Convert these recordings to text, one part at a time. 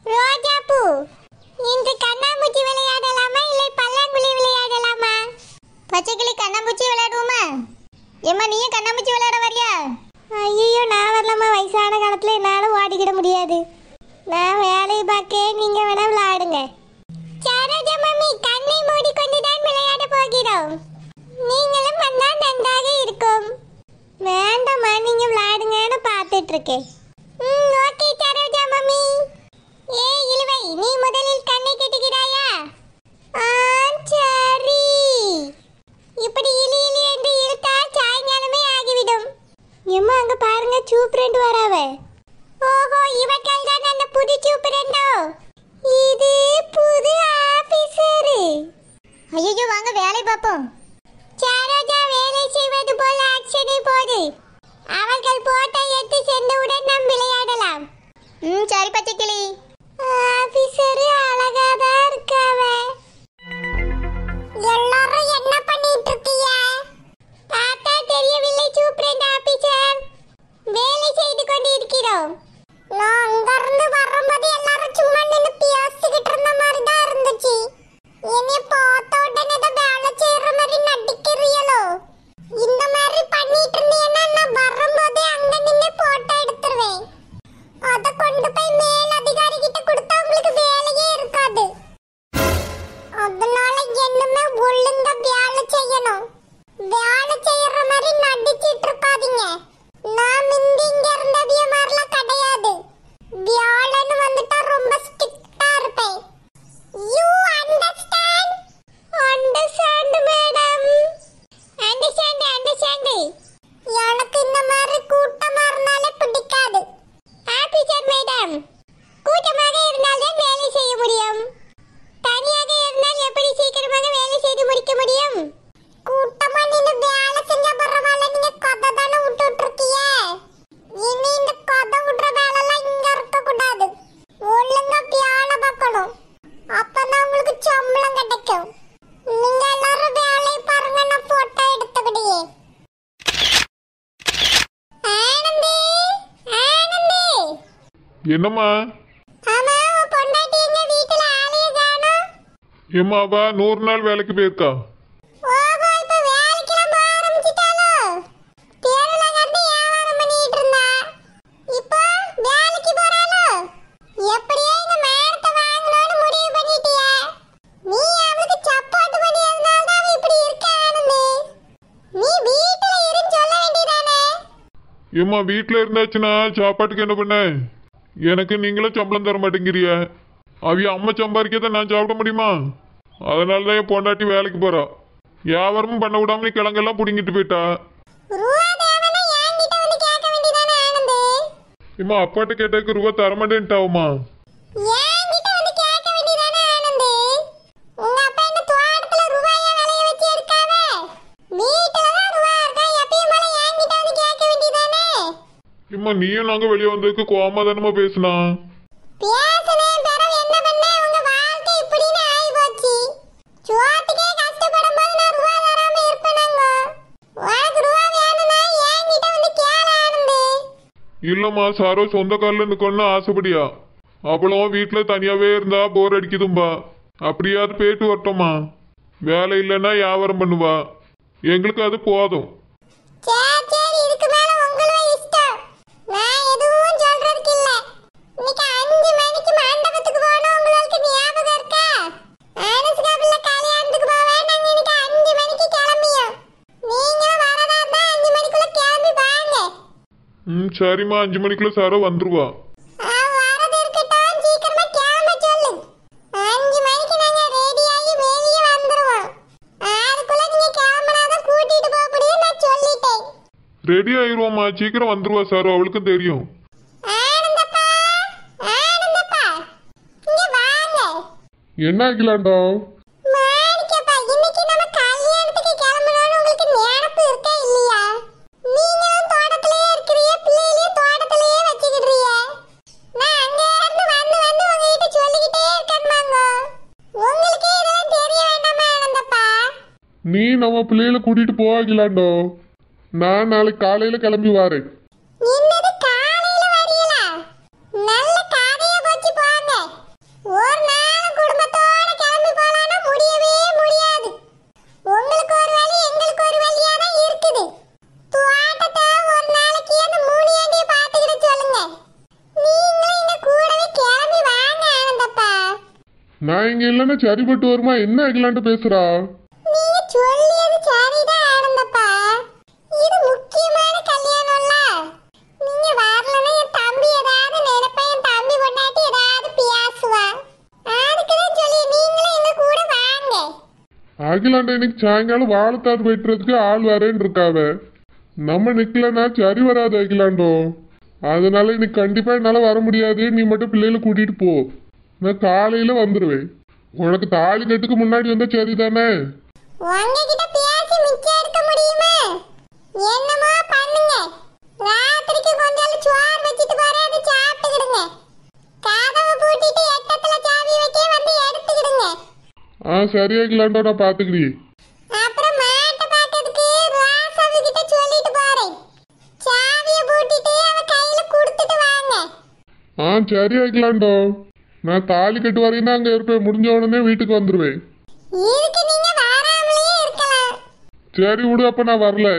ரோஜா பூ இன்று கண்ணாமூச்சி விளையாடலாமா இல்லை பல்லாங்குழி விளையாடலாமா பச்சைக்கிளி கண்ணாமூச்சி விளையாடுவோமா ஏம்மா நீயும் கண்ணாமூச்சி விளையாட வரியா ஐயோ நான் வரலாமா வயசான காலத்துல என்னால ஓடிக்கிட முடியாது நான் வேலையை பார்க்க நீங்க வேணா விளையாடுங்க சரோஜா மம்மி கண்ணை மூடிக்கொண்டு தான் விளையாட போகிறோம் நீங்களும் வந்தால் நன்றாக இருக்கும் வேண்டாம்மா நீங்க விளையாடுங்கன்னு பார்த்துட்டு இருக்கேன் ம் ஓகே சரோஜா மம்மி ஏ இழுவை நீ முதலில் கண்ணை கட்டுகிறாயா ஆ சரி இப்படி இழி இழி என்று இழுத்தா சாயங்காலமே ஆகிவிடும் எம்மா அங்க பாருங்க சூப்பரண்ட் வராவ ஓஹோ இவர்கள் தான் அந்த புது சூப்பரண்டோ இது புது ஆபீசரு ஐயோ வாங்க வேலை பார்ப்போம் சரோஜா வேலை செய்வது போல ஆக்ஷனை போடு அவர்கள் போட்டோ எடுத்து சென்றவுடன் நாம் விளையாடலாம் ம் சரி பச்சைக்கிளி ஆபீசர் அழகா தான் இருக்காவ எல்லாரும் என்ன பண்ணிட்டு இருக்கீங்க பார்த்தா தெரியவில்லை சூப்பரண்ட் ஆபீசர் வேலை செய்து கொண்டு இருக்கிறோம் நான் அங்க இருந்து வரும்போது எல்லாரும் சும்மா நின்னு பேசிக்கிட்டு இருந்த மாதிரி தான் இருந்துச்சு என்னைய பார்த்த உடனே ஏதோ வேலை செய்யற மாதிரி நடிக்கிறீங்களோ இந்த மாதிரி பண்ணிட்டு இருந்தீங்கன்னா நான் வரும்போதே அங்க நின்னு போட்டோ எடுத்துருவேன் அத கொண்டு போய் மேல் அதிகாரி கிட்ட கொடுத்தா உங்களுக்கு வேலையே இருக்காது அதனால என்னமே ஒழுங்கா வேலை செய்யணும் வேலை செய்யற மாதிரி நடிச்சிட்டு இருக்காதீங்க நான் முந்தி இங்க இருந்தவிய மாதிரிலாம் கிடையாது வியாழன்னு வந்துட்டா ரொம்ப ஸ்ட்ரிக்டா இருப்பேன் you understand understand madam understand understand எனக்கு இந்த மாதிரி கூட்டமா இருந்தாலே பிடிக்காது ஆபீசர் மேடம் கூட்டமாக இருந்தால்தான் வேலை செய்ய முடியும் தனியாக இருந்தால் எப்படி சீக்கிரமாக வேலை செய்து முடிக்க முடியும் கூட்டமா நின்னு வேலை செஞ்சா பரவாயில்ல நீங்க கதை தானே விட்டுட்டு இருக்கீங்க இனி இந்த கதை விடுற வேலை எல்லாம் இங்க இருக்க கூடாது ஒழுங்கா வேலை பார்க்கணும் அப்பதான் உங்களுக்கு சம்பளம் கிடைக்கும் நீங்க எல்லாரும் வேலையை பாருங்க நான் போட்டோ எடுத்துக்கிட்டே ஆனந்தி ஆனந்தி என்னம்மா ஆமா உன் பொண்டாட்டி எங்க வீட்டுல ஆளையே காணோம் ஏம்மா அவ நூறு நாள் வேலைக்கு போயிருக்கா ஓஹோ இப்ப வேலைக்கெல்லாம் போக ஆரம்பிச்சிட்டாளோ தெருல கண்டு வியாபாரம் பண்ணிட்டு இருந்தா இப்போ வேலைக்கு போறாளோ எப்படியோ இந்த மேடத்தை வாங்கணும்னு முடிவு பண்ணிட்டியே நீ அவளுக்கு சப்போர்ட் பண்ணியதுனால தான் அவ இப்படி இருக்கா ஆனந்தி நீ வீட்டுல இருந்து சொல்ல வேண்டியதானே ஏம்மா வீட்டில் இருந்தாச்சுன்னா சாப்பாட்டுக்கு என்ன பண்ண எனக்கு நீங்களும் சம்பளம் தர மாட்டேங்கிறிய அவிய அம்மா சம்பாதிக்கத நான் சாப்பிட முடியுமா அதனால தான் என் பொண்டாட்டி வேலைக்கு போறா வியாபாரமும் பண்ண விடாம நீ கிழங்கெல்லாம் பிடுங்கிட்டு போயிட்டா ரூபா தேவைன்னா என்கிட்ட வந்து கேட்க வேண்டியதானே ஆனந்தி ஏம்மா அப்பாட்ட கேட்டதுக்கு ரூபா தரமாட்டேன்ட்டாவுமா என்கிட்ட வந்து கேட்க வேண்டியதானே ஆனந்தி உங்க அப்பா இந்த தோட்டத்துல ரூபாயா விளைய வச்சு இருக்காவே வீட்டுல தான் ரூபா இருக்கா எப்பயும் போல என்கிட்ட வந்து கேட்க வேண்டியதானே ஏம்மா நீயும் நாங்கள் வெளியே வந்ததுக்கு கோமா தானமா பேசினா பேசுனேன் பிறகு என்ன பண்ணேன் உங்க வாழ்க்கை இப்படின்னு ஆகி போச்சு சோத்துக்கே கஷ்டப்படும் போது நான் ரூபா தராம இருப்பேனாங்க உனக்கு ரூபா வேணும்னா என்கிட்ட வந்து கேள ஆனந்தி இல்லைம்மா சாரோ சொந்த காலில் இருக்கணும்னு ஆசைப்படியா அவளும் வீட்டில் தனியாகவே இருந்தா போர் அடிக்குதும்பா அப்படியாவது போயிட்டு வரட்டோம்மா வேலை இல்லைன்னா வியாபாரம் பண்ணுவா எங்களுக்கு அது போதும் சரி சரி இதுக்கு மேல உங்களோட இஷ்டம் நான் எதுவும் சொல்றதுக்கு இல்ல இன்னைக்கு அஞ்சு மணிக்கு மண்டபத்துக்கு போகணும் உங்களுக்கு ஞாபகம் இருக்கா அனுஷ்கா பிள்ளை கல்யாணத்துக்கு போவேன் நாங்க இன்னைக்கு அஞ்சு மணிக்கு கிளம்பியோம் நீங்களும் வரதா இருந்தா அஞ்சு மணிக்குள்ள கிளம்பி வாங்க ம் சரிம்மா அஞ்சு மணிக்குள்ள சாரோ வந்துருவா ஆ, வரது இருக்கட்டும் சீக்கிரமா கிளம்ப சொல்லு அஞ்சு மணிக்கு நாங்க ரெடியாகி வெளியே வந்துருவோம் அதுக்குள்ள நீங்க கிளம்பினாதான் கூட்டிட்டு போக முடியும் நான் சொல்லிட்டேன் ரெடி ஆயிருவோம்மா சீக்கிரம் வந்துருவா சாரோ அவளுக்கும் தெரியும் ஆனந்தப்பா ஆனந்தப்பா இங்க வாங்க என்ன ஆக்கலாண்டோ மாணிக்கப்பா இன்னைக்கு நம்ம கல்யாணத்துக்கு கிளம்பணும்னு உங்களுக்கு நினைப்பு இருக்கா இல்லையா நீங்களும் தோட்டத்திலேயே இருக்கிறீங்க பிள்ளைகளையும் தோட்டத்திலேயே வச்சுக்கிடுறீங்க நான் அங்க இருந்து வந்து வந்து உங்ககிட்ட சொல்லிக்கிட்டே இருக்கேன்மாங்க உங்களுக்கே இதெல்லாம் தெரிய வேண்டாமா ஆனந்தப்பா நீ நம்ம பிள்ளைகளை கூட்டிட்டு போவாங்களாண்டோ நான் நாளைக்கு காலையில கிளம்பி வரேன் என்னது காலையில வரீங்களா நல்ல காதையா போச்சு போங்க நான் இங்க இல்லைன்னா சரிப்பட்டு வருமா என்ன ஆகலான்ட்டு பேசுறா நீங்க சொல்லியது சரிதான் ஆனந்தப்பா இது முக்கியமான கல்யாணம்ல நீங்க வரலன்னா என் தம்பி ஏதாவது நினைப்பேன் என் தம்பி கொண்டாட்டி ஏதாவது பேசுவா அதுக்குதான் சொல்லி நீங்களும் எங்க கூட வாங்க அகிலாண்ட இன்னைக்கு சாயங்காலம் வாழைத்தார் வெட்டுறதுக்கு ஆள் வரேன்னு இருக்காவ நம்ம நிக்கலன்னா சரி வராது அகிலாண்டோ அதனால இன்னைக்கு கண்டிப்பா என்னால வர முடியாது நீ மட்டும் பிள்ளைகளை கூட்டிட்டு போ நான் காலையில வந்துடுவேன் உனக்கு தாலி கட்டுக்கு முன்னாடி வந்தா சரிதானே உங்ககிட்ட பேசி மிச்சம் எடுக்க முடியுமா என்னமோ பண்ணுங்க ராத்திரிக்கு கொஞ்சம் சோறு வச்சிட்டு போறேன் அதை சாப்பிட்டுக்கிடுங்க கதவை பூட்டிட்டு எட்டத்துல சாவி வைக்க வந்து எடுத்துக்கிடுங்க ஆ சரி அகிலாண்டோ நான் பாத்துக்கிறேன் அப்புறம் மாட்டை பார்க்கறதுக்கு ராசாவு கிட்ட சொல்லிட்டு போறேன் சாவியை பூட்டிட்டு அவ கையில கொடுத்துட்டு வாங்க ஆ சரி அகிலாண்டோ நான் தாலி கட்டு வரையும் தான் அங்க இருப்பேன் முடிஞ்ச உடனே வீட்டுக்கு வந்துடுவேன் இதுக்கு நீங்க வராமலேயே இருக்கலாம் சரி விடு அப்ப நான் வரல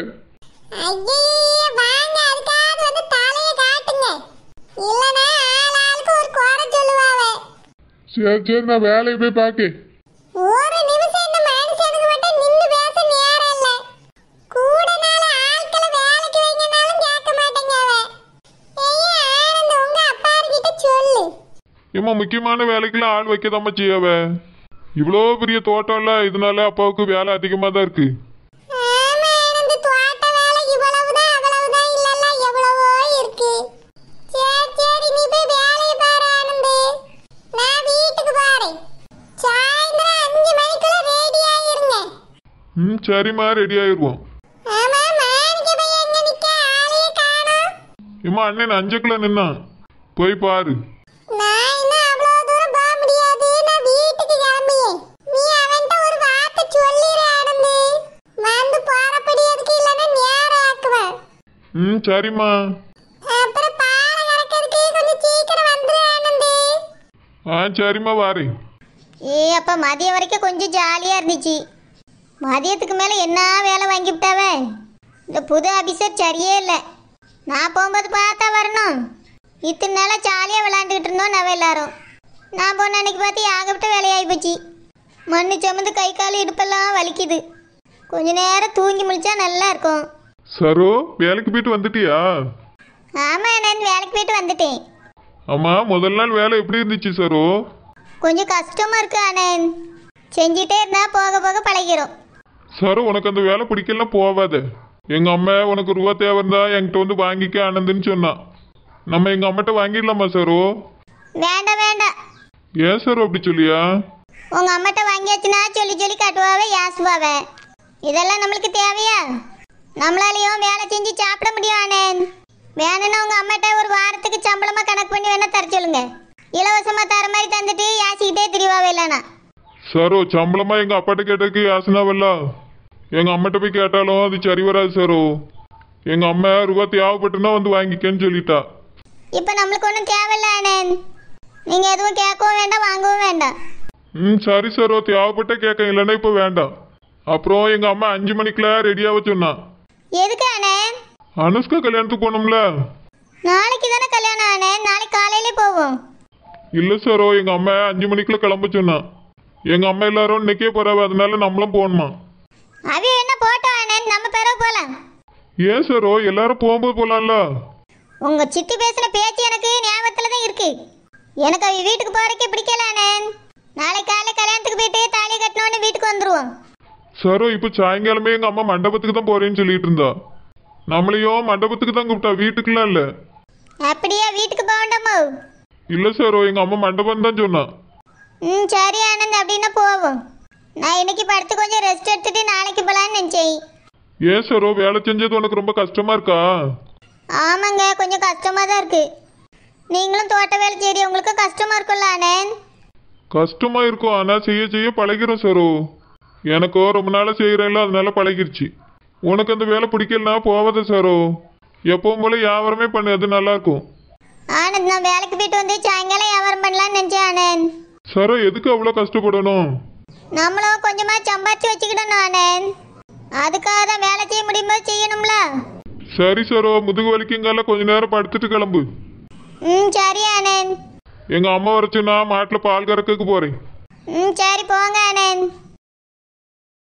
ஐயே வாங்க அதுக்காவது வந்து தலையை காட்டுங்க இல்லனா ஆள் ஆளுக்கு ஒரு குறை சொல்லுவாவ சரி சரி நான் வேலையை போய் பார்க்கேன் ஒரு நிமிஷம் இந்த மனுஷனுக்கு மட்டும் நின்னு பேச நேரம் இல்ல கூட நாலு ஆட்களை வேலைக்கு வைங்கனாலும் கேட்க மாட்டேங்க அவ ஐயா ஆனந்த் உங்க அப்பா கிட்ட சொல்லு ஏம்மா முக்கியமான வேலைக்கெல்லாம் ஆள் வைக்கதாம்மா செய்யாவ இவ்வளோ பெரிய தோட்டம்ல இதனால அப்பாவுக்கு வேலை அதிகமாக தான் இருக்கு ஆமா ஆனந்த் தோட்ட வேலை இவ்வளவுதான் அவ்வளவுதான் இல்லல்ல எவ்வளவோ இருக்கு சரி சரி நீ போய் வேலையை பாரு ஆனந்த் நான் வீட்டுக்கு போறேன் சாயந்தரம் அஞ்சு மணிக்குள்ள ரெடி ஆயிருங்க ம் சரிம்மா ரெடி ஆயிடுவோம் ஆமா மாணிக்க போய் எங்க நிக்க ஆளையே காணோம் ஏம்மா அண்ணன் அஞ்சுக்குள்ள நின்னான் போய் பாரு நான் இன்னும் அவ்வளவு தூரம் போக முடியாது நான் வீட்டுக்கு கிளம்பியேன் நீ அவன்கிட்ட ஒரு வார்த்தை சொல்லிடு ஆனந்த் வந்து போறப்படி எதுக்கு இல்லைன்னா நேரம் ஆக்குவேன் ம் சரிம்மா அப்புறம் பாலை கறக்கிறதுக்கு கொஞ்சம் சீக்கிரம் வந்துரு ஆனந்த் ஆ சரிம்மா வாரேன் ஏ அப்ப மதியம் வரைக்கும் கொஞ்சம் ஜாலியா இருந்துச்சு மதியத்துக்கு மேல என்ன வேலை வாங்கி விட்டாவ இந்த புது ஆபீசர் சரியே இல்லை நான் போகும்போது பார்த்தா வரணும் இத்தனை நாளா ஜாலியாக விளாண்டுக்கிட்டு இருந்தோம் நம்ம எல்லாரும் நான் போன அன்னைக்கு பார்த்து ஆகப்பட்ட வேலையாகி போச்சு மண்ணு சுமந்து கை கால் இடுப்பெல்லாம் வலிக்குது கொஞ்ச நேரம் தூங்கி முழிச்சா நல்லா இருக்கும் சரோ வேலைக்கு போயிட்டு வந்துட்டியா ஆமா நான் வேலைக்கு போயிட்டு வந்துட்டேன் அம்மா முதல் நாள் வேலை எப்படி இருந்துச்சு சரோ கொஞ்சம் கஷ்டமா இருக்கு ஆனந்த் செஞ்சிட்டே இருந்தா போக போக பழகிரும் சரோ உனக்கு அந்த வேலை பிடிக்கலாம் போவாத எங்க அம்மா உனக்கு ரூபா தேவை இருந்தா என்கிட்ட வந்து வாங்கிக்க ஆனந்துன்னு சொன்னான் நம்ம எங்க அம்மாட்ட வாங்கிடலாமா சரோ வேண்டாம் வேண்டாம் ஏன் சரோ அப்படி சொல்லியா உங்க அம்மாட்ட வாங்கியாச்சுன்னா சொல்லி சொல்லி கட்டுவாவே யாசுவாவே இதெல்லாம் நம்மளுக்கு தேவையா நம்மளாலையும் வேலை செஞ்சு சாப்பிட முடியும் ஆனந்த் வேணும்னா உங்க அம்மாட்ட ஒரு வாரத்துக்கு சம்பளமா கணக்கு பண்ணி வேணா தர சொல்லுங்க இலவசமா தர மாதிரி தந்துட்டு யாசிக்கிட்டே திரிவாவே இல்லைனா சரோ சம்பளமா எங்க அப்பாட்ட கேட்டதுக்கு யாசனாவல்ல எங்க அம்மாட்ட போய் கேட்டாலும் அது சரி வராது சரோ எங்க அம்மா ரூபா தேவைப்பட்டுனா வந்து வாங்கிக்கன்னு சொல்லிட்டா இப்போ நம்மளுக்கு ஒன்றும் தேவையில்ல ஆனந்த் நீங்க எதுவும் கேட்கவும் வேண்டாம் வாங்கவும் வேண்டாம் ம் சரி சரோ தேவைப்பட்ட கேட்க இல்லைன்னா இப்போ வேண்டாம் அப்புறம் எங்க அம்மா அஞ்சு மணிக்கெல்லாம் ரெடியாக சொன்னான் எதுக்கு ஆனந்த் அனுஷ்கா கல்யாணத்துக்கு போனோம்ல நாளைக்கு தானே கல்யாணம் ஆனந்த் நாளைக்கு காலையிலே போவோம் இல்லை சரோ எங்க அம்மா அஞ்சு மணிக்குள்ள கிளம்ப சொன்னான் எங்க அம்மா எல்லாரும் இன்னைக்கே போறாவ அதனால நம்மளும் போகணுமா அவி என்ன போட்டோம் ஆனந்த் நம்ம பிறகு போலாம் ஏன் சரோ எல்லாரும் போகும்போது போலாம்ல உங்க சித்தி பேசின பேச்சு எனக்கு ஞாபகத்துல தான் இருக்கு எனக்கு அவ வீட்டுக்கு போறதுக்கே பிடிக்கல ஆனந்த் நாளை காலை கல்யாணத்துக்கு போயிட்டு தாலி கட்டணும்னு வீட்டுக்கு வந்துருவோம் சரோ இப்போ சாயங்காலமே எங்க அம்மா மண்டபத்துக்கு தான் போறேன்னு சொல்லிட்டு இருந்தா நம்மளையும் மண்டபத்துக்கு தான் கூப்பிட்டா வீட்டுக்குலாம் இல்ல அப்படியா வீட்டுக்கு போக வேண்டாமோ இல்ல சரோ எங்க அம்மா மண்டபம் தான் சொன்னா ம் சரி ஆனந்த் அப்படின்னா போவோம் நான் இன்னைக்கு படுத்து கொஞ்சம் ரெஸ்ட் எடுத்துட்டு நாளைக்கு போலான்னு நினைச்சேன் ஏன் சரோ வேலை செஞ்சது உனக்கு ரொம்ப கஷ்டமா இருக்கா ஆமாங்க கொஞ்சம் கஷ்டமா தான் இருக்கு நீங்களும் தோட்ட வேலை செய்ய உங்களுக்கு கஷ்டமா இருக்கும்ல ஆனந்த் கஷ்டமா இருக்கும் ஆனா செய்ய செய்ய பழகிரும் சரோ எனக்கோ ரொம்ப நாளா செய்யறேன்ல அதனால பழகிருச்சு உனக்கு அந்த வேலை பிடிக்கலனா போவாத சரோ எப்பவும் போல வியாபாரமே பண்ணு அது நல்லா இருக்கும் ஆனந்த் நான் வேலைக்கு போயிட்டு வந்து சாயங்காலம் வியாபாரம் பண்ணலாம்னு நினைச்சேன் ஆனந்த் சரோ எதுக்கு அவ்வளோ கஷ்டப்படணும் நம்மளும் கொஞ்சமா சம்பாதிச்சு வச்சுக்கிடணும் ஆனந்த் அதுக்காக தான் வேலை செய்ய முடியும்போது செய்யணும்ல சரி சரோ முதுகு வலிக்குங்கால கொஞ்ச நேரம் படுத்துட்டு கிளம்பு ம் சரி ஆனந்த் எங்க அம்மா வரச்சுன்னா மாட்டுல பால் கறக்கக்கு போறேன் ம் சரி போங்க ஆனந்த்